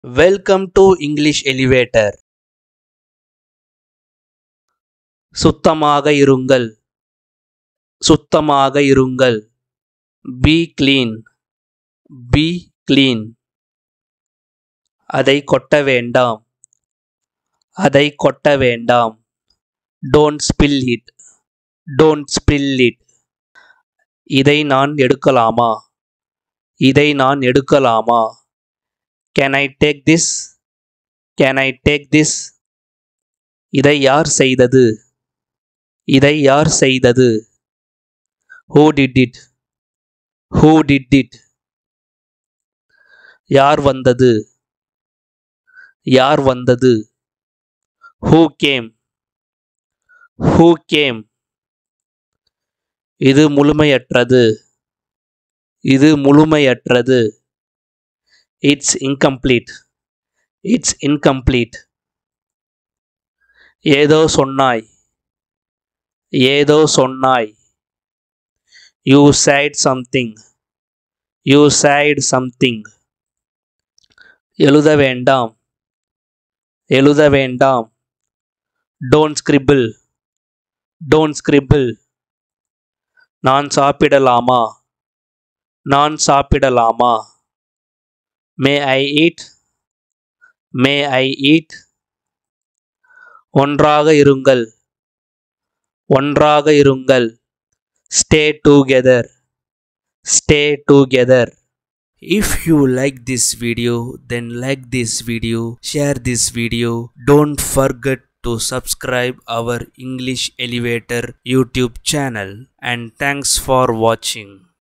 Welcome to English elevator சுத்தமாக இருங்கள் சுத்தமாக இருங்கள் பி க்ளீன் பி க்ளீன் அதை கொட்ட வேண்டாம் அதை கொட்ட வேண்டாம் don't spill it don't spill it இதை நான் எடுக்கலாமா இதை நான் எடுக்கலாமா can I take this can I take this இதை யார் செய்தது இதை யார் செய்தது who did it who did it யார் வந்தது யார் வந்தது ஹூ கேம் ஹூ கேம் இது முழுமையற்றது இது முழுமையற்றது இட்ஸ் இன்கம்ப்ளீட் இட்ஸ் இன்கம்ப்ளீட் ஏதோ சொன்னாய் ஏதோ சொன்னாய் you said something you said something எழுத வேண்டாம் எழுத வேண்டாம் டோன்ட் ஸ்கிரிபிள் டோன்ட் ஸ்கிரிபிள் நான் சாப்பிடலாமா நான் சாப்பிடலாமா மே I eat May I eat ஒன்றாக இருங்கள் ஒன்றாக இருங்கள் stay together stay together If you like this video, then like this video, share this video. Don't forget to subscribe our English Elevator YouTube channel. And thanks for watching.